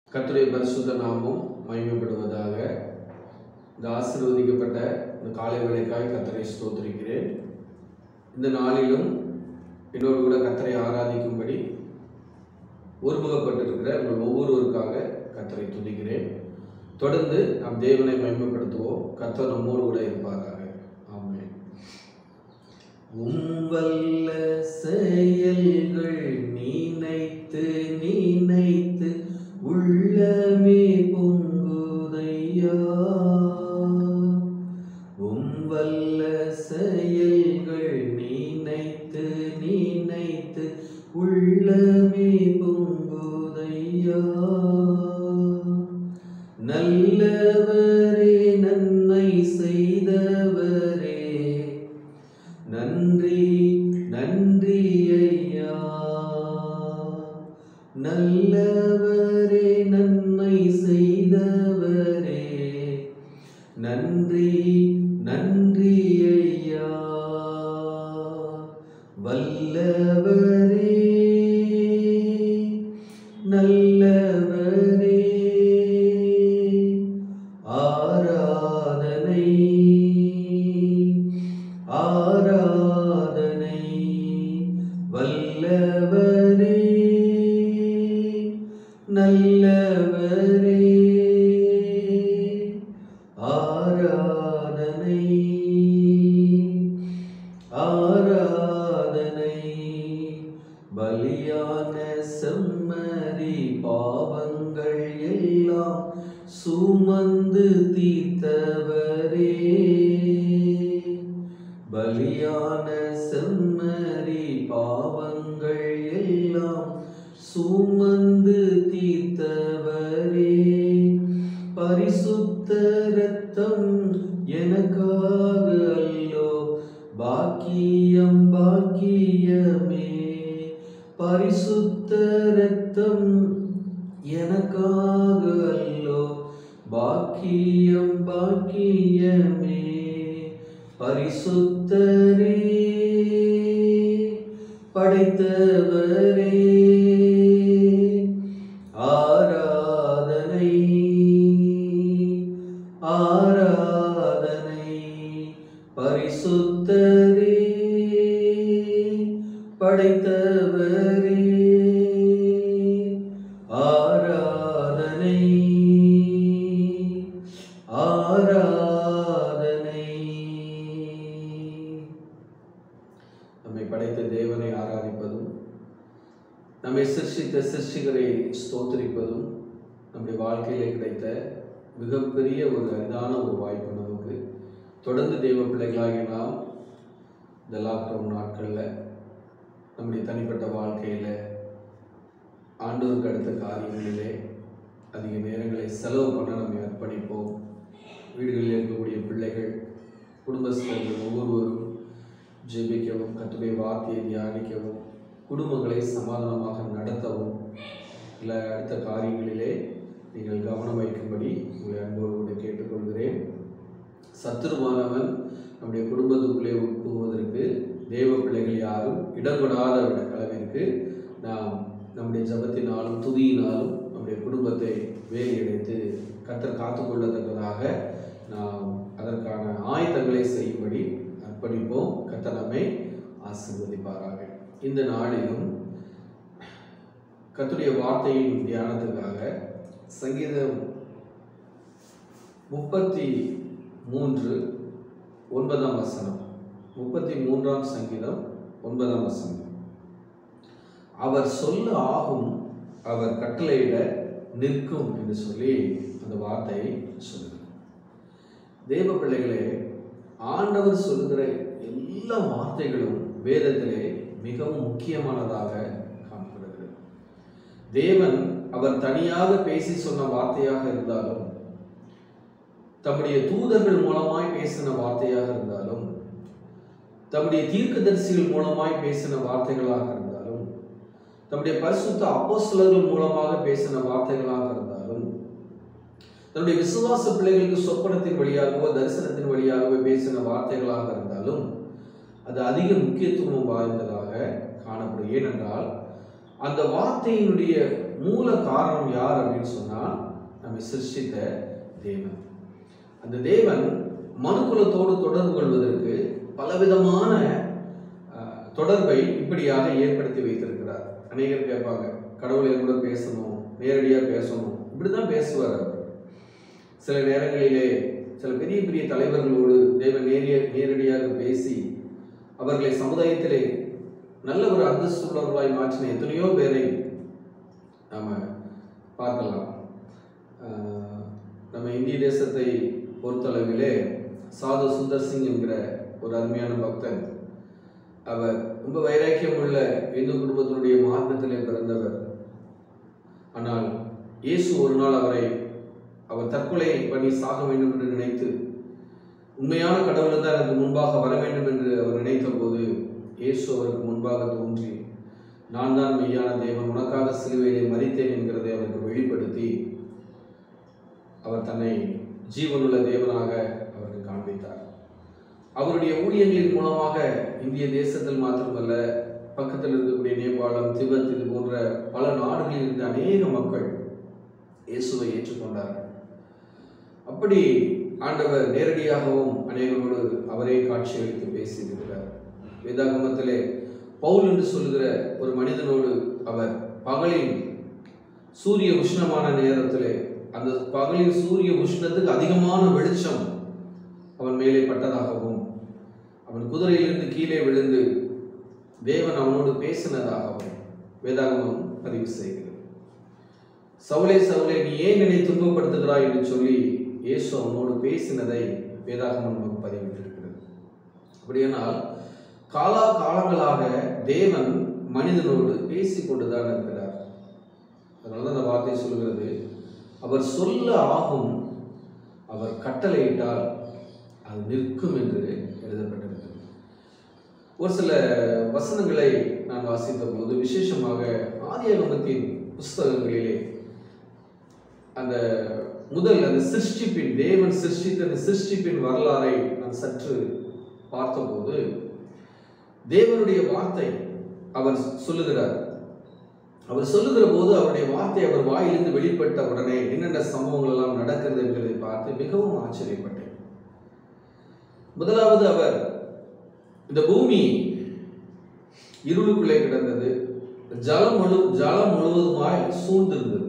கர்த்தருடைய பரிசுத்த நாமம் மகிமைப்படுவதாக இந்த ஆசீர்வதிக்கப்பட்ட இந்த காலை வேலைக்காய் கர்த்தரை ஸ்தோத்திரிக்கிறேன் இந்த நாளிலும் என்னோடு கூட கர்த்தரை ஆராதிக்கும்படி ஒருமுகப்பட்டிருக்கிற உங்கள் ஒவ்வொருவருக்காக கர்த்தரை துதிக்கிறேன் தொடர்ந்து நாம் தேவனை மகிமைப்படுத்துவோம் கர்த்தர் நம்மோடு கூட இருப்பாராக ஆமென் உம்வல்ல செயல்கள் நினைத்து நினைத்து உள்ளமே பொங்குதையா உம்வல்ல செயல்கள் நினைத்து நினைத்து உள்ளமே பொங்குதையா நல்லவரே நன்மை செய்தவரே நன்றி நன்றி ஐயா நல்லவரே நன்மை செய்தவரே நன்றி நன்றி ஐயா வல்லவரே நல்லவரே ஆராதனை ஆராதனை வல்லவரே நல்லவரே ஆராதனை ஆராதனை பலியான செம்மறி பாவங்கள் எல்லாம் சுமந்து தீர்த்தவரே பலியான செம்மறி பாவங்கள் எல்லாம் சுமந்து தீர்த்தவரே பரிசுத்த ரத்தம் எனக்காக அல்லோ பாக்கியம் பாக்கியமே பரிசுத்த ரத்தம் எனக்காக அல்லோ பாக்கியம் பாக்கியமே பரிசுத்தரே படைத்தவரே ஆராதனை ஆராதனை பரிசுத்தரே படைத்தவரே ஆராதனை ஆராதனை நம்மை படைத்த தேவனை ஆராதிப்பதும் நம்மை சிருஷ்டித்த சிருஷ்டிகரை ஸ்தோத்திரிப்பதும் நம்முடைய வாழ்க்கையிலே கிடைத்த மிகப்பெரிய ஒரு அரிதான ஒரு வாய்ப்பு நமக்கு தொடர்ந்து தெய்வ பிள்ளைகளாகிய நாம் இந்த லாக்டவுன் நாட்களில் நம்முடைய தனிப்பட்ட வாழ்க்கையில் ஆண்டோருக்கு அடுத்த காரியங்களிலே அதிக நேரங்களை செலவு பண்ண நம்ம அர்ப்பணிப்போம் வீடுகளில் இருக்கக்கூடிய பிள்ளைகள் குடும்பஸ்தர்கள் ஒவ்வொருவரும் ஜெபிக்கவும் கத்துடைய வார்த்தையை தியானிக்கவும் குடும்பங்களை சமாதானமாக நடத்தவும் இல்லை அடுத்த காரியங்களிலே நீங்கள் கவனம் வைக்கும்படி உங்களை அன்போடு கூட கேட்டுக்கொள்கிறேன் சத்துருவானவன் நம்முடைய குடும்பத்துக்குள்ளே உட்புகுவதற்கு தேவ பிள்ளைகள் யாரும் இடம் கொடாத விட அளவிற்கு நாம் நம்முடைய ஜபத்தினாலும் துதியினாலும் நம்முடைய குடும்பத்தை வேலையடைத்து கத்தர் காத்துக்கொள்ளத்தக்கதாக நாம் அதற்கான ஆயத்தங்களை செய்யும்படி அர்ப்பணிப்போம் கத்தர் நம்மை ஆசீர்வதிப்பாராக இந்த நாளிலும் கத்துடைய வார்த்தையின் தியானத்துக்காக சங்கீதம் முப்பத்தி மூன்று ஒன்பதாம் வசனம் முப்பத்தி மூன்றாம் சங்கீதம் ஒன்பதாம் வசனம் அவர் சொல்ல ஆகும் அவர் கட்டளையிட நிற்கும் என்று சொல்லி அந்த வார்த்தையை சொல்லுகிறார் தேவ பிள்ளைகளே ஆண்டவர் சொல்லுகிற எல்லா வார்த்தைகளும் வேதத்திலே மிகவும் முக்கியமானதாக காணப்படுகிறது தேவன் அவர் தனியாக பேசி சொன்ன வார்த்தையாக இருந்தாலும் தம்முடைய தூதர்கள் மூலமாய் பேசின வார்த்தையாக இருந்தாலும் தம்முடைய தீர்க்கதரிசிகள் மூலமாய் பேசின வார்த்தைகளாக இருந்தாலும் தம்முடைய பரிசுத்த அப்போஸ்தலர்கள் மூலமாக பேசின வார்த்தைகளாக இருந்தாலும் தன்னுடைய விசுவாச பிள்ளைகளுக்கு சொப்பனத்தின் வழியாகவோ தரிசனத்தின் வழியாகவோ பேசின வார்த்தைகளாக இருந்தாலும் அது அதிக முக்கியத்துவம் வாய்ந்ததாக காணப்படும் ஏனென்றால் அந்த வார்த்தையினுடைய மூல காரணம் யார் அப்படின்னு சொன்னால் நம்மை சிருஷ்டித்த தேவன் அந்த தேவன் மனுக்குலத்தோடு தொடர்பு கொள்வதற்கு பலவிதமான அஹ், தொடர்பை இப்படியாக ஏற்படுத்தி வைத்திருக்கிறார் அநேகர் கேட்பாங்க கடவுளை கூட பேசணும் நேரடியாக பேசணும் இப்படி தான் பேசுவார் அவர் சில நேரங்களிலே சில பெரிய பெரிய தலைவர்களோடு தேவன் நேரிய நேரடியாக பேசி அவர்களை சமுதாயத்திலே நல்ல ஒரு அந்தஸ்து உள்ளவர்களாய் மாற்றின எத்தனையோ பேரை நாம் பார்க்கலாம் ஆஹ் நம்ம இந்திய தேசத்தை பொறுத்தளவிலே சாது சுந்தர் சிங் என்கிற ஒரு அருமையான பக்தன் அவர் ரொம்ப வைராக்கியம் உள்ள இந்து குடும்பத்தினுடைய மார்க்கத்திலே பிறந்தவர் ஆனால் இயேசு ஒரு நாள் அவரை அவர் தற்கொலை பண்ணி சாக வேண்டும் என்று நினைத்து உண்மையான கடவுள் தான் எனக்கு முன்பாக வர வேண்டும் என்று அவர் நினைத்த போது இயேசு அவருக்கு முன்பாக தோன்றி நான் தான் மெய்யான தேவன் உனக்காக சிலுவையிலே மறித்தேன் என்கிறதை அவருக்கு வெளிப்படுத்தி அவர் தன்னை ஜீவனுள்ள தேவனாக அவருக்கு காண்பித்தார் அவருடைய ஊழியங்களின் மூலமாக இந்திய தேசத்தில் மாத்திரமல்ல பக்கத்தில் இருக்கக்கூடிய நேபாளம் திபெத் இது போன்ற பல நாடுகளில் இருந்த அநேக மக்கள் இயேசுவை ஏற்றுக்கொண்டார்கள் அப்படி ஆண்டவர் நேரடியாகவும் அநேகரோடு அவரே காட்சியளித்து பேசியிருக்கிறார் வேதாகமத்திலே பவுல் என்று சொல்லுகிற ஒரு மனிதனோடு அவர் பகலின் சூரிய உஷ்ணமான நேரத்திலே அந்த பகலின் சூரிய உஷ்ணத்துக்கு அதிகமான வெளிச்சம் அவன் மேலே பட்டதாகவும் அவன் குதிரையிலிருந்து கீழே விழுந்து தேவன் அவனோடு பேசினதாகவும் வேதாகமம் பதிவு செய்கிறது சவுலே சவுலே நீ ஏன் என்னை துன்பப்படுத்துகிறாய் என்று சொல்லி இயேசு அவனோடு பேசினதை வேதாகமம் நமக்கு பதிவிட்டிருக்கிறது அப்படியானால் காலா காலங்களாக தேவன் மனிதனோடு பேசிக் கொண்டுதான் இருக்கிறார் அதனால தான் அந்த வார்த்தை சொல்கிறது அவர் சொல்ல ஆகும் அவர் கட்டளையிட்டால் அது நிற்கும் என்று எழுதப்பட்டிருக்கிறது ஒரு சில வசனங்களை நான் வாசித்த போது விசேஷமாக ஆதியாகமத்தின் புஸ்தகங்களிலே அந்த முதல் அந்த சிருஷ்டிப்பின் தேவன் சிருஷ்டித்த அந்த சிருஷ்டிப்பின் வரலாறை நான் சற்று பார்த்தபோது தேவனுடைய வார்த்தை அவர் சொல்லுகிறார் அவர் சொல்லுகிற போது அவருடைய வார்த்தை அவர் வாயிலிருந்து வெளிப்பட்ட உடனே என்னென்ன சம்பவங்கள் எல்லாம் நடக்கிறது என்பதை பார்த்து மிகவும் ஆச்சரியப்பட்டேன் முதலாவது அவர் இந்த பூமி இருளுக்குள்ளே கிடந்தது ஜலம் முழு ஜலம் முழுவதுமாய் சூழ்ந்திருந்தது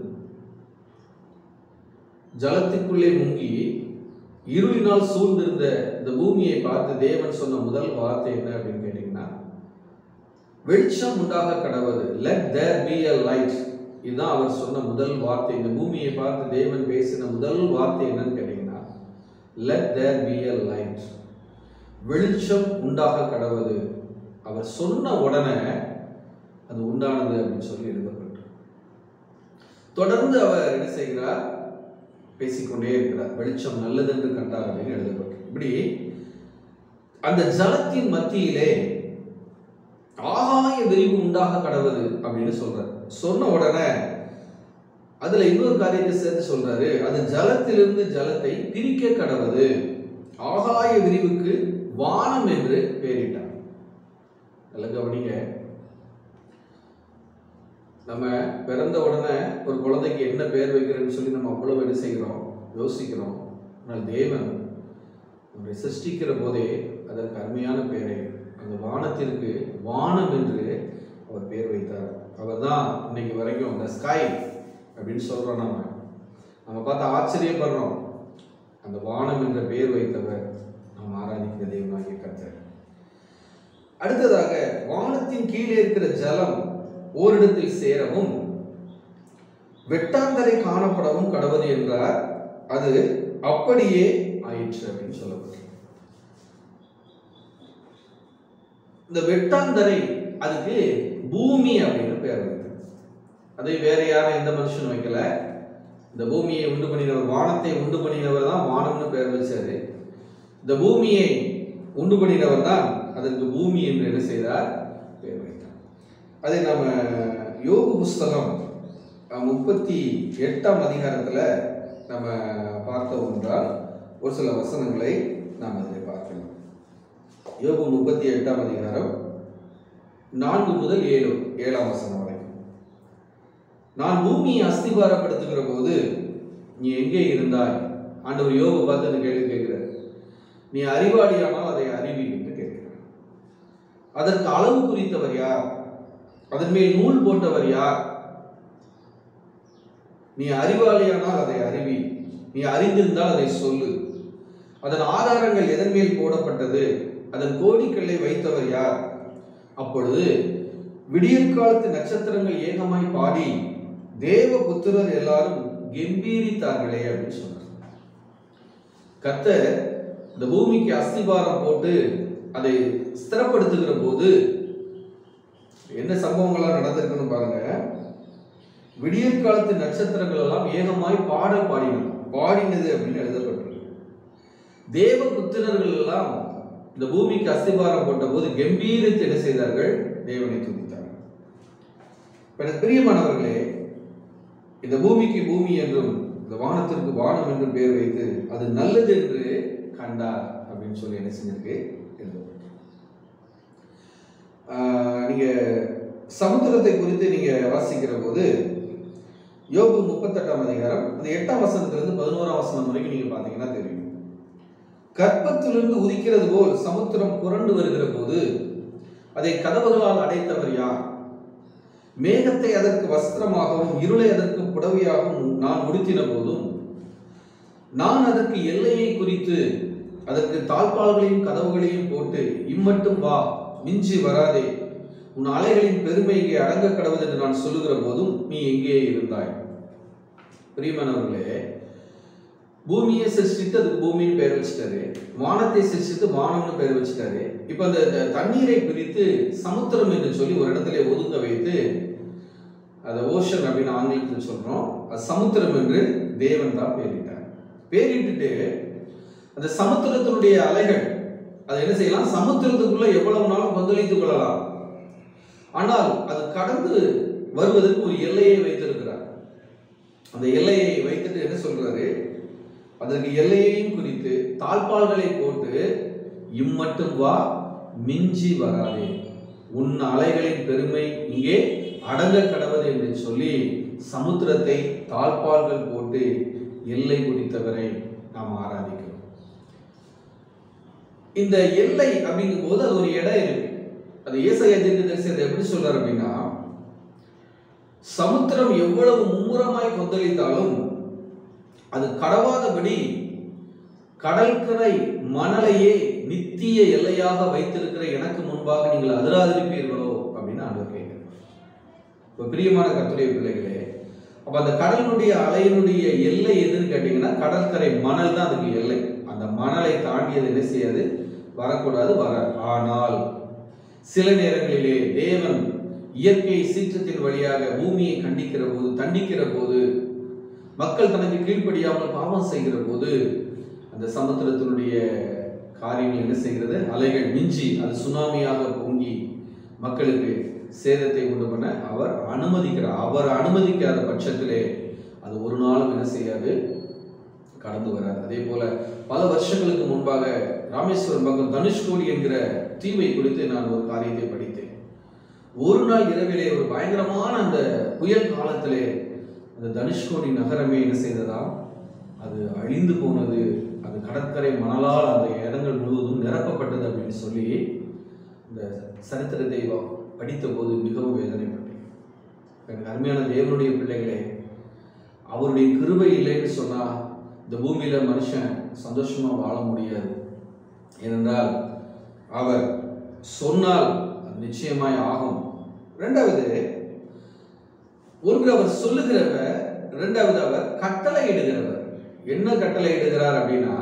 ஜலத்துக்குள்ளே முங்கி இருளினால் சூழ்ந்திருந்த இந்த பூமியை பார்த்து தேவன் சொன்ன முதல் வார்த்தை என்ன அப்படின்னு கேட்டீங்கன்னா வெளிச்சம் உண்டாக கடவுது let there be a light இதுதான் அவர் சொன்ன முதல் வார்த்தை இந்த பூமியை பார்த்து தேவன் பேசின முதல் வார்த்தை என்னன்னு கேட்டீங்கன்னா let there be a light வெளிச்சம் உண்டாக கடவுது அவர் சொன்ன உடனே அது உண்டானது அப்படின்னு சொல்லி எழுதப்பட்டு தொடர்ந்து அவர் என்ன செய்கிறார் பேசிக்கொண்டே இருக்கிறார் வெளிச்சம் நல்லது என்று கண்டார் அப்படின்னு எழுதப்பட்டு இப்படி அந்த ஜலத்தின் மத்தியிலே ஆகாய விரிவு உண்டாக கடவுது அப்படின்னு சொல்றார் சொன்ன உடனே அதுல இன்னொரு காரியத்தை சேர்த்து சொல்றாரு அது ஜலத்திலிருந்து ஜலத்தை பிரிக்க கடவுது ஆகாய விரிவுக்கு வானம் என்று பெயரிட்டார் நல்ல கவனிங்க நம்ம பிறந்த உடனே ஒரு குழந்தைக்கு என்ன பேர் வைக்கிறேன்னு சொல்லி நம்ம அவ்வளவு என்ன செய்கிறோம் யோசிக்கிறோம் ஆனால் தேவன் நம்மை சிருஷ்டிக்கிற போதே அதற்கு அருமையான பெயரை அந்த வானத்திற்கு வானம் என்று அவர் பேர் வைத்தார் அவர் தான் இன்னைக்கு வரைக்கும் அந்த ஸ்கை அப்படின்னு சொல்றோம் நம்ம நம்ம பார்த்து ஆச்சரியப்படுறோம் அந்த வானம் என்ற பெயர் வைத்தவர் நாம் ஆராதிக்கிற தெய்வமாகிய கர்த்தர் அடுத்ததாக வானத்தின் கீழே இருக்கிற ஜலம் ஓரிடத்தில் சேரவும் வெட்டாந்தரை காணப்படவும் கடவுது என்றார் அது அப்படியே ஆயிற்று அப்படின்னு சொல்லப்பட்டு இந்த வெட்டாந்தரை அதுக்கு பூமி அப்படின்னு பேர் வைத்தது அதை வேற யாரும் எந்த மனுஷனும் வைக்கல இந்த பூமியை உண்டு பண்ணினவர் வானத்தை உண்டு பண்ணினவர் தான் வானம்னு பேர் வச்சாரு இந்த பூமியை உண்டு பண்ணினவர் தான் அதற்கு பூமி என்று என்ன செய்தார் பேர் வைத்தார் அதை நம்ம யோகு புஸ்தகம் அஹ், முப்பத்தி எட்டாம் அதிகாரத்தில் நம்ம பார்த்தோம் என்றால் ஒரு சில வசனங்களை நாம் அதில் பார்க்கலாம் யோகு முப்பத்தி எட்டாம் அதிகாரம் நான்கு முதல் ஏழு ஏழாம் வசனம் வரைக்கும் நான் பூமியை அஸ்திபாரப்படுத்துகிற போது நீ எங்கே இருந்தாய் ஆண்டவர் யோபு பார்த்து அந்த கேள்வி கேட்கிறார் நீ அறிவாளியானால் அதை அறிவி என்று கேட்கிறார் அதற்கு அளவு குறித்தவர் யார் அதன் மேல் நூல் போட்டவர் யார் நீ அறிவாளியானால் அதை அறிவி நீ அறிந்திருந்தால் அதை சொல்லு அதன் ஆதாரங்கள் எதன் மேல் போடப்பட்டது அதன் கோடிக்கல்லை வைத்தவர் யார் அப்பொழுது விடியற்காலத்து நட்சத்திரங்கள் ஏகமாய் பாடி தேவ புத்திரர் எல்லாரும் கெம்பீரித்தார்களே அப்படின்னு சொன்னார் கர்த்தர் இந்த பூமிக்கு அஸ்திபாரம் போட்டு அதை ஸ்திரப்படுத்துகிற போது என்ன சம்பவங்கள்லாம் நடந்திருக்குன்னு பாருங்க விடியற் காலத்து நட்சத்திரங்கள் எல்லாம் ஏகமாய் பாடல் பாடினது பாடினது அப்படின்னு எழுதப்பட்டிருக்கு தேவ புத்திரர்கள் எல்லாம் இந்த பூமிக்கு அஸ்திபாரம் போட்ட போது கம்பீரித்து என்ன செய்தார்கள் தேவனை துதித்தார்கள் இப்ப எனக்கு பிரியமானவர்களே இந்த பூமிக்கு பூமி என்றும் இந்த வானத்திற்கு வானம் என்றும் பேர் வைத்து அது நல்லது என்று கண்டார் அப்படின்னு சொல்லி என்ன செஞ்சிருக்கு எழுதப்பட்டிருக்கு ஆஹ் நீங்க சமுத்திரத்தை குறித்து நீங்க வாசிக்கிற போது யோபு முப்பத்தெட்டாம் அதிகாரம் அந்த எட்டாம் வசனத்திலிருந்து பதினோராம் வசனம் வரைக்கும் நீங்க பாத்தீங்கன்னா தெரியும் கற்பத்திலிருந்து உதிக்கிறது போல் சமுத்திரம் புரண்டு வருகிற போது அதை கதவுகளால் அடைத்தவர் யார் மேகத்தை அதற்கு வஸ்திரமாகவும் இருளை அதற்கு புடவையாகவும் நான் உடுத்தின போதும் நான் அதற்கு எல்லையை குறித்து அதற்கு தாழ்பால்களையும் கதவுகளையும் போட்டு இம்மட்டும் வா மிஞ்சி வராதே உன் அலைகளின் பெருமைக்கு அடங்க கடவுது என்று நான் சொல்லுகிற போதும் நீ எங்கே இருந்தாய் பிரியமானவர்களே பூமியை சிருஷ்டித்து அதுக்கு பூமின்னு பெயர் வச்சுட்டாரு வானத்தை சிருஷ்டித்து வானம்னு பெயர் வச்சுட்டாரு இப்ப அந்த அந்த தண்ணீரை பிரித்து சமுத்திரம் என்று சொல்லி ஒரு இடத்துல ஒதுங்க வைத்து அதை ஓஷன் அப்படின்னு ஆங்கிலத்தில் சொல்றோம் அது சமுத்திரம் என்று தேவன் தான் பேரிட்டார் பேரிட்டுட்டு அந்த சமுத்திரத்தினுடைய அலைகள் அதை என்ன செய்யலாம் சமுத்திரத்துக்குள்ள எவ்வளவு நாளும் கொந்தளித்துக் கொள்ளலாம் ஆனால் அது கடந்து வருவதற்கு ஒரு எல்லையை வைத்திருக்கிறார் அந்த எல்லையை வைத்துட்டு என்ன சொல்றாரு அதற்கு எல்லையையும் குறித்து தாழ்பால்களை போட்டு இம்மட்டும் வா மிஞ்சி வராதே உன் அலைகளின் பெருமை இங்கே அடங்க கடவது என்று சொல்லி சமுத்திரத்தை தாழ்பால்கள் போட்டு எல்லை குறித்தவரை நாம் ஆராதிக்கிறோம் இந்த எல்லை அப்படிங்கும் போது அது ஒரு இடம் இருக்கு அது ஏசாயா தீர்க்கதரிசி அதை எப்படி சொல்றாரு அப்படின்னா சமுத்திரம் எவ்வளவு மும்முரமாய் கொந்தளித்தாலும் அது கடவாதபடி கடற்கரை மணலையே நித்திய எல்லையாக வைத்திருக்கிற எனக்கு முன்பாக நீங்கள் அதிராதிருப்பீர்களோ அப்படின்னு ஆண்டவர் கேட்கிறார் இப்ப பிரியமான கத்துடைய பிள்ளைகளே அப்ப அந்த கடலினுடைய அலையினுடைய எல்லை எதுன்னு கேட்டீங்கன்னா கடற்கரை மணல் தான் அதுக்கு எல்லை அந்த மணலை தாண்டியது என்ன செய்யாது வரக்கூடாது வராது ஆனால் சில நேரங்களிலே தேவன் இயற்கை சீற்றத்தின் வழியாக பூமியை கண்டிக்கிற போது தண்டிக்கிற போது மக்கள் தனக்கு கீழ்ப்படியாமல் பாவம் செய்கிற போது அந்த சமுத்திரத்தினுடைய காரியங்கள் என்ன செய்கிறது அலைகள் மிஞ்சி அது சுனாமியாக பொங்கி மக்களுக்கு சேதத்தை உண்டு பண்ண அவர் அனுமதிக்கிறார் அவர் அனுமதிக்காத பட்சத்திலே அது ஒரு நாளும் என்ன செய்யாது கடந்து வராது அதே போல பல வருஷங்களுக்கு முன்பாக ராமேஸ்வரம் பக்கம் தனுஷ்கோடி என்கிற தீவை குறித்து நான் ஒரு காரியத்தை படித்தேன் ஒரு நாள் இரவிலே ஒரு பயங்கரமான அந்த புயல் காலத்திலே அந்த தனுஷ்கோடி நகரமே என்ன செய்ததா அது அழிந்து போனது அது கடற்கரை மணலால் அந்த இடங்கள் முழுவதும் நிரப்பப்பட்டது அப்படின்னு சொல்லி இந்த சரித்திரத்தை வ- படித்த போது மிகவும் வேதனைப்பட்டேன் எனக்கு அருமையான தேவனுடைய பிள்ளைகளே அவருடைய கிருபை இல்லைன்னு சொன்னா இந்த பூமியில மனுஷன் சந்தோஷமா வாழ முடியாது ஏனென்றால் அவர் சொன்னால் அது நிச்சயமாய் ஆகும் ரெண்டாவது ஒன்று அவர் சொல்லுகிறவர் இரண்டாவது அவர் கட்டளை இடுகிறவர் என்ன கட்டளை இடுகிறார் அப்படின்னா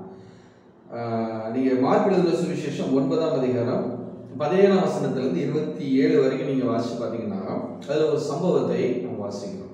ஆஹ், நீங்க மார்க் எழுதுகிற சுவிசேஷம் ஒன்பதாம் அதிகாரம் பதினேழாம் வசனத்திலிருந்து இருபத்தி ஏழு வரைக்கும் நீங்க வாசிச்சு பார்த்தீங்கன்னா அதுல ஒரு சம்பவத்தை நம்ம வாசிக்கிறோம்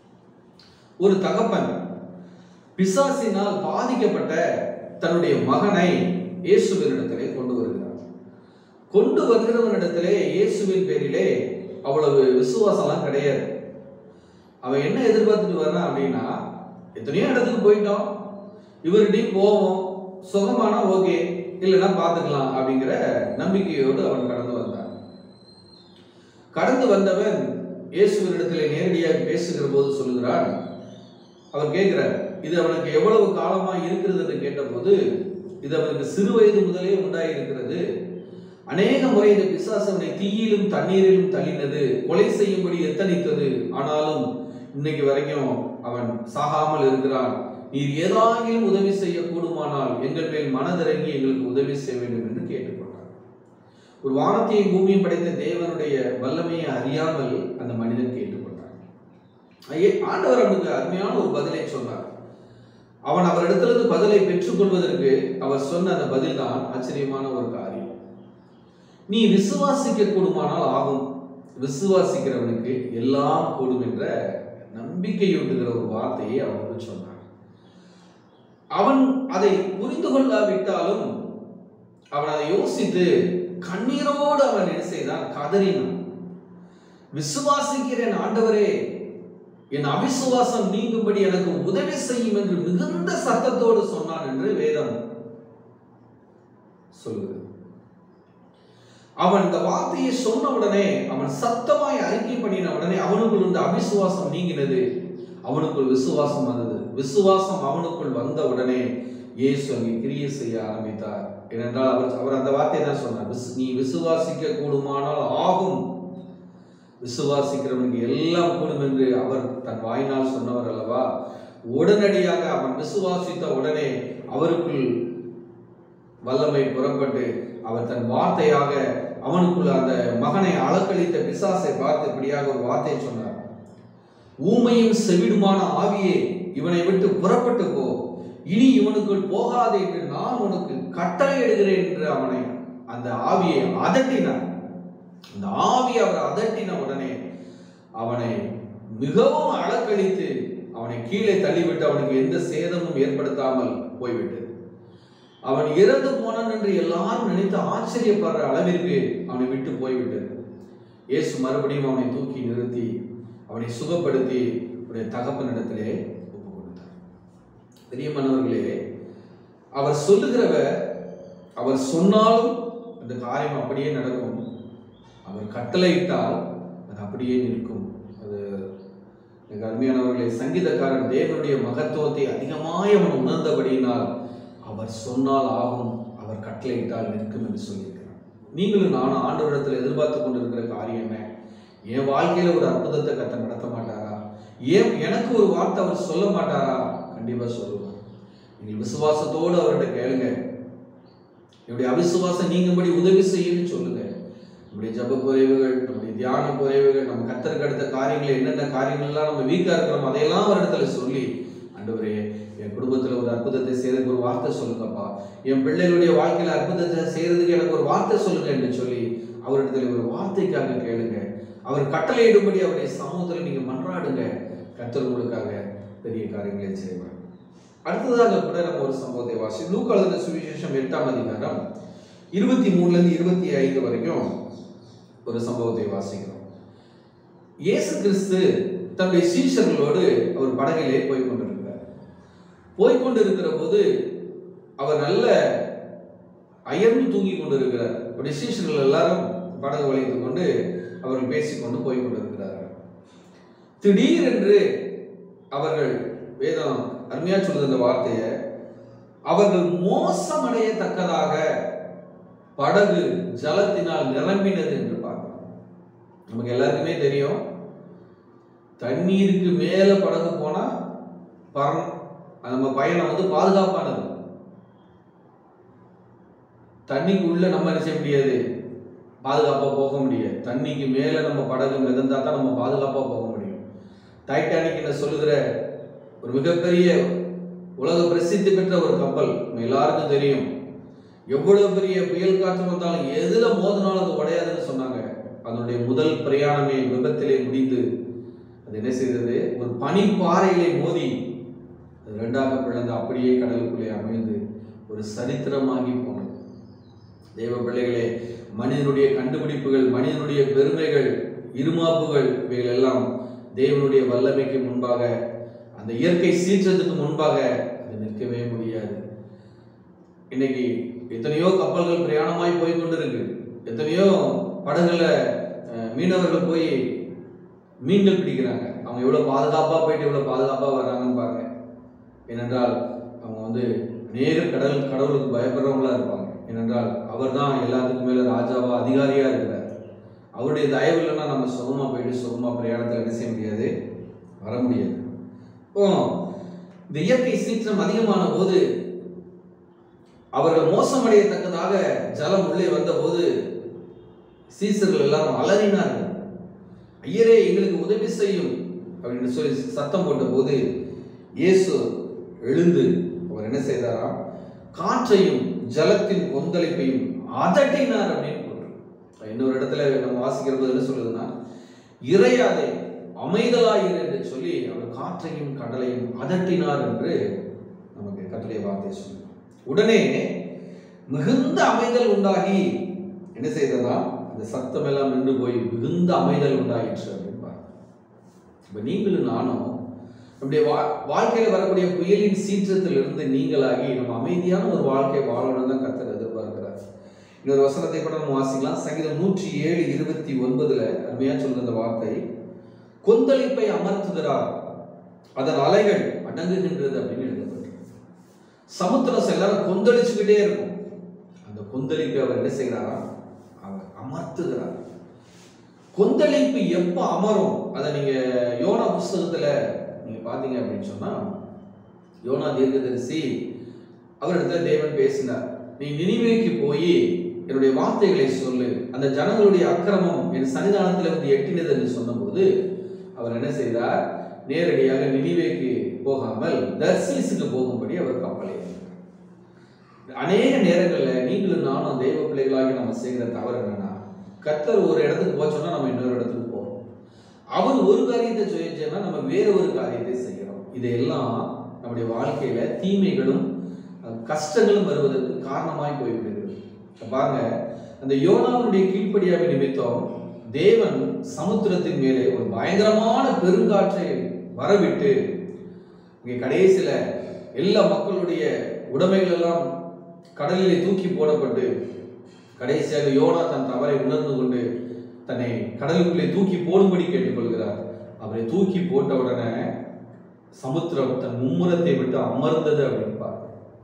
ஒரு தகப்பன் பிசாசினால் பாதிக்கப்பட்ட தன்னுடைய மகனை இயேசுவினிடத்திலே கொண்டு வருகிறார் கொண்டு வருகிறவனிடத்திலே இயேசுவின் பேரிலே அவ்வளவு விசுவாசம்லாம் கிடையாது அவன் என்ன எதிர்பார்த்துட்டு வர்றான் அப்படின்னா எத்தனையோ இடத்துக்கு போயிட்டோம் இவர்கிட்டயும் போவோம் சுகமானா ஓகே இல்லைன்னா பார்த்துக்கலாம் அப்படிங்கிற நம்பிக்கையோடு அவன் கடந்து வந்தான் கடந்து வந்தவன் இயேசுவினிடத்தில் நேரடியாக பேசுகிற போது சொல்லுகிறார் அவர் கேட்கிறார் இது அவனுக்கு எவ்வளவு காலமா இருக்கிறது என்று கேட்டபோது இது அவனுக்கு சிறு வயது முதலே உண்டாயிருக்கிறது அநேக முறை இந்த பிசாசு அவனை தீயிலும் தண்ணீரிலும் தள்ளினது கொலை செய்யும்படி எத்தனித்தது ஆனாலும் இன்னைக்கு வரைக்கும் அவன் சாகாமல் இருக்கிறான் நீர் ஏதாகிலும் உதவி செய்ய கூடுமானால் எங்கள் மேல் மனதிறங்கி எங்களுக்கு உதவி செய்ய வேண்டும் என்று கேட்டுக்கொண்டார் ஒரு வானத்தையும் பூமியும் படைத்த தேவனுடைய வல்லமையை அறியாமல் அந்த மனிதன் கேட்டுக்கொண்டார் ஐயே, ஆண்டவர் அவனுக்கு அருமையான ஒரு பதிலை சொன்னார் அவன் அவரிடத்திலிருந்து பதிலை பெற்றுக்கொள்வதற்கு அவர் சொன்ன அந்த பதில் தான் ஆச்சரியமான ஒரு காரியம் நீ விசுவாசிக்க கூடுமானால் ஆகும் விசுவாசிக்கிறவனுக்கு எல்லாம் கூடும் என்ற நம்பிக்கையூட்டுகிற ஒரு வார்த்தையை அவனுக்கு சொன்னார் அவன் அதை புரிந்து கொள்ளாவிட்டாலும் அவன் அதை யோசித்து கண்ணீரோடு அவன் என்ன செய்தான் கதறினான் விசுவாசிக்கிறேன் ஆண்டவரே என் அவிசுவாசம் நீங்கும்படி எனக்கு உதவி செய்யும் என்று மிகுந்த சத்தத்தோடு சொன்னான் என்று வேதம் சொல்லுகிறது அவன் இந்த வார்த்தையை சொன்ன உடனே அவன் சத்தமாய் அறிக்கை பண்ணின உடனே அவனுக்குள் இந்த அவிசுவாசம் நீங்கினது அவனுக்குள் விசுவாசம் வந்தது விசுவாசம் அவனுக்குள் வந்த உடனே இயேசு அங்கே கிரியை செய்ய ஆரம்பித்தார் ஏனென்றால் அவர் அவர் அந்த வார்த்தையை தான் சொன்னார் "விஸ்- நீ விசுவாசிக்க கூடுமானால் ஆகும் விசுவாசிக்கிறவனுக்கு எல்லாம் கூடும் என்று அவர் தன் வாயினால் சொன்னவர் அல்லவா உடனடியாக அவன் விசுவாசித்த உடனே அவருக்குள் வல்லமை புறப்பட்டு அவர் தன் வார்த்தையாக அவனுக்குள் அந்த மகனை அளக்களித்த பிசாசை பார்த்து இப்படியாக ஒரு வார்த்தையை சொன்னார் ஊமையும் செவிடுமான ஆவியே இவனை விட்டு புறப்பட்டு போ இனி இவனுக்குள் போகாதே என்று நான் உனக்கு கட்டளை இடுகிறேன் என்று அவனை அந்த ஆவியை அதட்டினார் அந்த ஆவி அவர் அதட்டின உடனே அவனை மிகவும் அளக்களித்து அவனை கீழே தள்ளிவிட்டு அவனுக்கு எந்த சேதமும் ஏற்படுத்தாமல் போய்விட்டது அவன் இறந்து போனான் என்று எல்லாரும் நினைத்து ஆச்சரியப்படுற அளவிற்கு அவனை விட்டு போய்விட்டது இயேசு மறுபடியும் அவனை தூக்கி நிறுத்தி அவனை சுகப்படுத்தி அவருடைய தகப்பனிடத்திலே ஒப்பு கொடுத்தார் பிரியமானவர்களே அவர் சொல்லுகிறவர் அவர் சொன்னாலும் அந்த காரியம் அப்படியே நடக்கும் அவர் கட்டளையிட்டால் அது அப்படியே நிற்கும் அது மிக அருமையானவர்களே சங்கீதக்காரன் தேவனுடைய மகத்துவத்தை அதிகமாய் அவன் உணர்ந்தபடியினால் அவர் சொன்னால் ஆகும் அவர் கட்டளையிட்டால் நிற்கும் என்று சொல்லியிருக்கிறார் நீங்களும் நானும் ஆண்டவரிடத்தில் எதிர்பார்த்து கொண்டிருக்கிற காரியம் என்ன என் வாழ்க்கையில ஒரு அற்புதத்தை கத்த நடத்த மாட்டாரா ஏன் எனக்கு ஒரு வார்த்தை அவர் சொல்ல மாட்டாரா கண்டிப்பா சொல்லுவார் நீங்கள் விசுவாசத்தோடு அவர்கிட்ட கேளுங்க என்னுடைய அவிசுவாசம் நீங்கும்படி உதவி செய்யுன்னு சொல்லுங்க நம்முடைய ஜப குறைவுகள் நம்முடைய தியான குறைவுகள் நம்ம கத்தருக்கு அடுத்த காரியங்கள் என்னென்ன காரியங்கள்லாம் நம்ம வீக்கா இருக்கிறோம் அதையெல்லாம் அவரிடத்துல சொல்லி ஆண்டவரே என் குடும்பத்துல ஒரு அற்புதத்தை செய்யறதுக்கு ஒரு வார்த்தை சொல்லுங்கப்பா என் பிள்ளைகளுடைய வாழ்க்கையில அற்புதத்தை செய்யறதுக்கு எனக்கு ஒரு வார்த்தை சொல்லுங்க என்று சொல்லி அவரிடத்துல ஒரு வார்த்தைக்காக கேளுங்க அவர் கட்டளையிடும்படி அவருடைய சமூகத்துல நீங்க மன்றாடுங்க கத்தர் உங்களுக்காக பெரிய காரியங்களை செய்வார் அடுத்ததாக கூட நம்ம ஒரு சம்பவத்தை வாசி லூக்கா எழுதின சுவிசேஷம் எட்டாம் அதிகாரம் இருபத்தி மூணுல இருந்து இருபத்தி ஐந்து வரைக்கும் ஒரு சம்பவத்தை வாசிக்கிறோம் இயேசு கிறிஸ்து தன்னுடைய சீஷர்களோடு அவர் படகிலே போய் கொண்டிருக்கிறார் போய் கொண்டிருக்கிற போது அவர் நல்ல அயர்ந்து தூங்கி கொண்டிருக்கிறார் அவருடைய சீஷர்கள் எல்லாரும் படகு வளைத்துக் கொண்டு அவர்கள் பேசிக்கொண்டு போய் கொண்டிருக்கிறார்கள் திடீரென்று அவர்கள் வேதம் அருமையா சொல்லுது அந்த வார்த்தையை அவர்கள் மோசமடையத்தக்கதாக படகு ஜலத்தினால் நிரம்பினது என்று பார்க்கிறோம் நமக்கு எல்லாருக்குமே தெரியும் தண்ணீருக்கு மேல படகு போனா பரம் நம்ம பயணம் வந்து பாதுகாப்பானது தண்ணிக்கு உள்ள நம்ம என்ன செய்ய முடியாது பாதுகாப்பா போக முடியாது தண்ணிக்கு மேல நம்ம படகு மிதந்தா தான் நம்ம பாதுகாப்பா போக முடியும் டைட்டானிக் என்ன சொல்லுகிற ஒரு மிகப்பெரிய உலக பிரசித்தி பெற்ற ஒரு கப்பல் நம்ம எல்லாருக்கும் தெரியும் எவ்வளவு பெரிய புயல் காற்று வந்தாலும் எதுல மோதினாலும் அது உடையாதுன்னு சொன்னாங்க அதனுடைய முதல் பிரயாணமே விபத்திலே முடிந்து அது என்ன செய்தது ஒரு பனிப்பாறையிலே மோதி அது ரெண்டாக பிளந்து அப்படியே கடலுக்குள்ளே அமைந்து ஒரு சரித்திரமாகி போனது தேவ பிள்ளைகளே மனிதனுடைய கண்டுபிடிப்புகள் மனிதனுடைய பெருமைகள் இருமாப்புகள் இவைகள் எல்லாம் தேவனுடைய வல்லமைக்கு முன்பாக அந்த இயற்கை சீற்றத்துக்கு முன்பாக அது நிற்கவே முடியாது இன்னைக்கு எத்தனையோ கப்பல்கள் பிரயாணமாய் போய் கொண்டிருக்கு எத்தனையோ படகுல அஹ், மீனவர்கள் போய் மீன்கள் பிடிக்கிறாங்க அவங்க எவ்வளவு பாதுகாப்பா போயிட்டு எவ்வளவு பாதுகாப்பா வர்றாங்கன்னு பாருங்க ஏனென்றால் அவங்க வந்து நேர கடல் கடவுளுக்கு பயப்படுறவங்களா இருப்பாங்க ஏனென்றால் அவர் தான் எல்லாத்துக்கும் மேல ராஜாவா அதிகாரியா இருக்கிறார் அவருடைய தயவு இல்லைன்னா நம்ம சுகமா போயிட்டு சுகமா பிரயாணத்தில் என்ன செய்ய முடியாது வர முடியாது இப்போ இந்த இயற்கை சீற்றம் அதிகமான போது அவர்கள் மோசமடையத்தக்கதாக ஜலம் உள்ளே வந்தபோது சீசர்கள் எல்லாரும் அலறினார்கள் ஐயரே எங்களுக்கு உதவி செய்யும் அப்படின்னு சொல்லி சத்தம் போட்ட போது இயேசு எழுந்து அவர் என்ன செய்தாராம் காற்றையும் ஜலத்தின் கொந்தளிப்பையும் அதட்டினார் அப்படின்னு போட்டு இன்னொரு இடத்துல நம்ம வாசிக்கிற போது என்ன சொல்லுதுன்னா இறையாதே அமைதலாயிரு என்று சொல்லி அவர் காற்றையும் கடலையும் அதட்டினார் என்று நமக்கு கட்டுரை வார்த்தை சொல்லு உடனே மிகுந்த அமைதல் உண்டாகி என்ன செய்ததா அந்த சத்தம் எல்லாம் நின்று போய் மிகுந்த அமைதல் உண்டாயிற்று அப்படின்னு பாருங்க இப்ப நீங்களும் நானும் நம்முடைய வா வாழ்க்கையில வரக்கூடிய புயலின் சீற்றத்திலிருந்து நீங்களாகி நம்ம அமைதியான ஒரு வாழ்க்கை வாழணும் தான் கத்தர் எதிர்பார்க்கிறார் இன்னொரு வசனத்தை கூட நம்ம வாசிக்கலாம் சங்கீதம் நூற்றி ஏழு இருபத்தி ஒன்பதுல அருமையா சொல்ற அந்த வார்த்தை கொந்தளிப்பை அமர்த்துகிறார் அதன் அலைகள் அடங்குகின்றது அப்படின்னு எழுதப்பட்டிருக்கு சமுத்திரம் எல்லாரும் கொந்தளிச்சுக்கிட்டே இருக்கும் அந்த கொந்தளிப்பை அவர் என்ன செய்கிறாரா அவர் அமர்த்துகிறார் கொந்தளிப்பு எப்ப அமரும் அதை நீங்க யோனா புஸ்தகத்துல நீங்க பாத்தீங்க அப்படின்னு சொன்னா யோனா தீர்க்கதரிசி அவரிடத்துல தேவன் பேசினார் நீ நினைவேக்கு போய் என்னுடைய வார்த்தைகளை சொல்லு அந்த ஜனங்களுடைய அக்கிரமம் என் சன்னிதானத்தில் வந்து எட்டினது என்று சொன்னபோது அவர் என்ன செய்தார் நேரடியாக நினைவேக்கு போகாமல் தர்சீசுக்கு போகும்படி அவர் கப்பலை ஏறினார். அநேக நேரங்கள்ல நீங்களும் நானும் தெய்வ பிள்ளைகளாகி நம்ம செய்கிற தவறு என்னன்னா கத்தர் ஒரு இடத்துக்கு போச்சோம்னா நம்ம இன்னொரு இடத்துக்கு போறோம் அவர் ஒரு காரியத்தை செய்யச்சேன்னா நம்ம வேற ஒரு காரியத்தை செய்கிறோம் இதையெல்லாம் நம்முடைய வாழ்க்கையில தீமைகளும் அஹ், கஷ்டங்களும் வருவதற்கு காரணமாய் போய்விடுகிறது இப்ப பாருங்க அந்த யோனாவுடைய கீழ்ப்படியாமை நிமித்தம் தேவன் சமுத்திரத்தின் மேலே ஒரு பயங்கரமான பெருங்காற்றை வரவிட்டு இங்கே கடைசியில எல்லா மக்களுடைய உடைமைகள் எல்லாம் கடலிலே தூக்கி போடப்பட்டு கடைசியாக யோனா தன் தவறை உணர்ந்து கொண்டு தன்னை கடலுக்குள்ளே தூக்கி போடும்படி கேட்டுக்கொள்கிறார் அவரை தூக்கி போட்ட உடனே சமுத்திரம் தன் மும்முரத்தை விட்டு அமர்ந்தது அப்படின்னு பார்க்கிறோம்.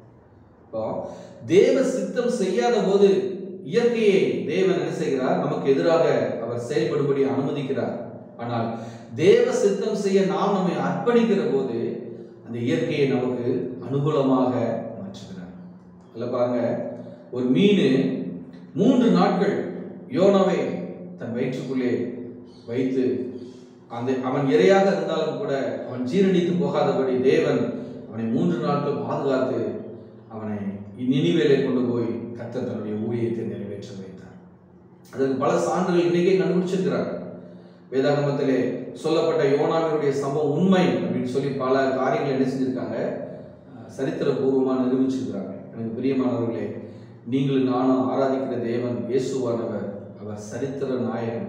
இப்போ தேவ சித்தம் செய்யாத போது இயற்கையை தேவன் என்ன செய்கிறார் நமக்கு எதிராக அவர் செயல்படும்படி அனுமதிக்கிறார் ஆனால் தேவ சித்தம் செய்ய நாம் நம்மை அர்ப்பணிக்கிற போது அந்த இயற்கையை நமக்கு அனுகூலமாக மாற்றுகிறார் இல்ல பாருங்க ஒரு மீன் மூன்று நாட்கள் யோனாவை தன் வயிற்றுக்குள்ளே வைத்து அந்த அவன் இரையாக இருந்தாலும் கூட அவன் ஜீரணித்து போகாதபடி தேவன் அவனை மூன்று நாட்கள் பாதுகாத்து அவனை நினைவேலை கொண்டு போய் கர்த்தர் தன்னுடைய ஊழியத்தை நிறைவேற்ற வைத்தார் அதற்கு பல சான்றுகள் இன்னைக்கே கண்டுபிடிச்சிருக்கிறாங்க வேதாகமத்திலே சொல்லப்பட்ட யோனாவினுடைய சம்பவம் உண்மை அப்படின்னு சொல்லி பல காரியங்களை என்ன செஞ்சிருக்காங்க அஹ், சரித்திரபூர்வமா நிரூபிச்சிருக்கிறாங்க எனக்கு பிரியமானவர்களே நீங்களும் நானும் ஆராதிக்கிற தேவன் இயேசுவானவர் அவர் சரித்திர நாயகன்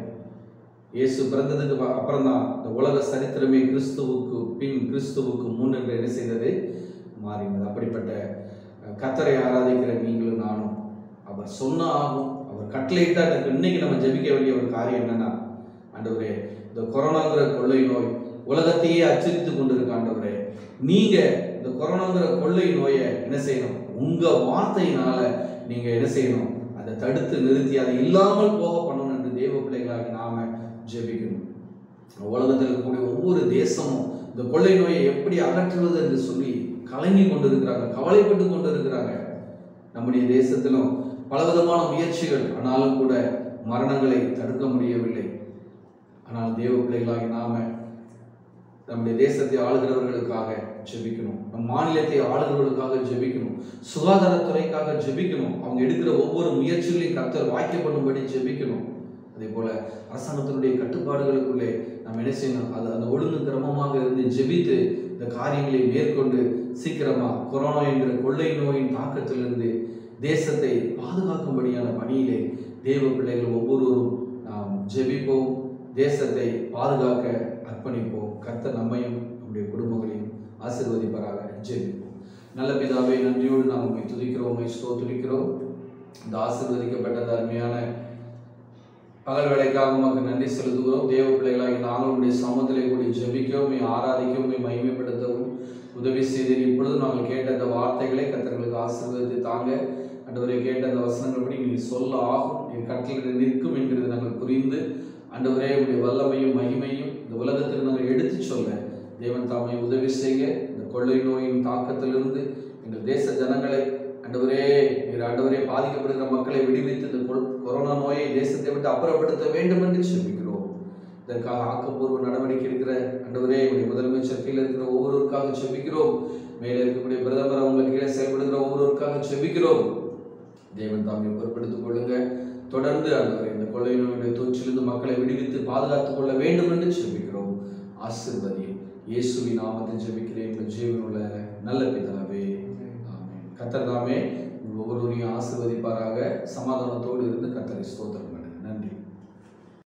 இயேசு பிறந்ததுக்கு ப- அப்புறம்தான் இந்த உலக சரித்திரமே கிறிஸ்துவுக்கு பின் கிறிஸ்துவுக்கு முன் என்று என்ன செய்தது மாறினது அப்படிப்பட்ட அஹ், கர்த்தரை ஆராதிக்கிற நீங்களும் நானும் அவர் சொன்னா ஆகும் அவர் கட்டளையிட்டா அதுக்கு இன்னைக்கு நம்ம ஜெபிக்க வேண்டிய ஒரு காரியம் என்னன்னா ஆண்டவரே இந்த கொரோனாங்கிற கொள்ளை நோய் உலகத்தையே அச்சுறுத்தி கொண்டிருக்க ஆண்டவரே நீங்க இந்த கொரோனாங்கிற கொள்ளை நோயை என்ன செய்யணும் உங்க வார்த்தையினால நீங்க என்ன செய்யணும் அதை தடுத்து நிறுத்தி அதை இல்லாமல் போக பண்ணணும் என்று தேவ பிள்ளைகளாகி நாம ஜெபிக்கணும் உலகத்தில் இருக்கக்கூடிய ஒவ்வொரு தேசமும் இந்த கொள்ளை நோயை எப்படி அகற்றுவது என்று சொல்லி கலங்கி கொண்டிருக்கிறாங்க கவலைப்பட்டு கொண்டிருக்கிறாங்க நம்முடைய தேசத்திலும் பலவிதமான முயற்சிகள் ஆனாலும் கூட மரணங்களை தடுக்க முடியவில்லை ஆனால் தேவ பிள்ளைகளாகி நாம நம்முடைய தேசத்தை ஆளுகிறவர்களுக்காக ஜெபிக்கணும் நம் மாநிலத்தை ஆளுகிறவர்களுக்காக ஜெபிக்கணும் சுகாதாரத்துறைக்காக ஜெபிக்கணும் அவங்க எடுக்கிற ஒவ்வொரு முயற்சிகளையும் கர்த்தர் வாய்க்கப்படும்படி ஜெபிக்கணும் அதே போல அரசாங்கத்தினுடைய கட்டுப்பாடுகளுக்குள்ளே நாம் என்ன செய்யணும் அது அந்த ஒழுங்கு கிரமமாக இருந்து ஜெபித்து இந்த காரியங்களை மேற்கொண்டு சீக்கிரமா கொரோனா என்கிற கொள்ளை நோயின் தாக்கத்திலிருந்து தேசத்தை பாதுகாக்கும்படியான பணியிலே தேவ பிள்ளைகள் ஒவ்வொருவரும் நாம் ஜெபிப்போம் தேசத்தை பாதுகாக்க அர்ப்பணிப்போம் கர்த்தர் நம்மையும் நம்முடைய குடும்பங்களையும் ஆசீர்வதிப்பாராக ஜெபிப்போம் நல்ல பிதாவே நன்றியோடு நாம் உண்மை துதிக்கிறோம் உண்மை ஸ்தோத்திரிக்கிறோம் இந்த ஆசீர்வதிக்கப்பட்ட இந்த அருமையான பகல் வேலைக்காக உமக்கு நன்றி செலுத்துகிறோம் தேவ பிள்ளைகளாகி நாங்கள் உடைய சமூகத்திலே கூடி ஜெபிக்கவும் உம்மை ஆராதிக்கவும் உம்மை மகிமைப்படுத்தவும் உதவி செய்தீர் இப்பொழுது நாங்கள் கேட்ட அந்த வார்த்தைகளை கத்தர்களுக்கு ஆசீர்வதித்து தாங்க ஆண்டவரை கேட்ட அந்த வசனங்கள்படி நீ சொல்ல ஆகும் நீ கட்டளை நிற்கும் என்கிறது நாங்கள் புரிந்து ஆண்டவரே உடைய வல்லமையும் மகிமையும் இந்த உலகத்துக்கு நாங்கள் எடுத்து சொல்ல தேவன் தாமை உதவி செய்ய இந்த கொள்ளை நோயின் தாக்கத்திலிருந்து எங்கள் தேச ஜனங்களை ஆண்டவரே நீர் ஆண்டவரே பாதிக்கப்படுகிற மக்களை விடுவித்து இந்த கொல்- கொரோனா நோயை தேசத்தை விட்டு அப்புறப்படுத்த வேண்டும் என்று செபிக்கிறோம் இதற்காக ஆக்கப்பூர்வ நடவடிக்கை இருக்கிற ஆண்டவரே உடைய முதலமைச்சர் கீழே இருக்கிற ஒவ்வொருவருக்காக செபிக்கிறோம் மேலே இருக்கக்கூடிய பிரதமர் அவங்க கீழே செயல்படுகிற ஒவ்வொருவருக்காக செபிக்கிறோம் தேவன் தாமே பொறுப்படுத்திக் கொள்ளுங்க தொடர்ந்து ஆண்டவரே இந்த கொள்ளை நோயுடைய தொற்றிலிருந்து மக்களை விடுவித்து பாதுகாத்துக் கொள்ள வேண்டும் என்று செபிக்கிறோம் ஆசிர்வதியும் இயேசுவின் நாமத்தில் ஜெபிக்கிறேன் எங்கள் ஜீவனுள்ள நல்ல பிதாவே ஆமென் கத்தர் தாமே உங்கள் ஒவ்வொருவரையும் ஆசிர்வதிப்பாராக சமாதானத்தோடு இருந்து கத்தரை ஸ்தோத்திரம்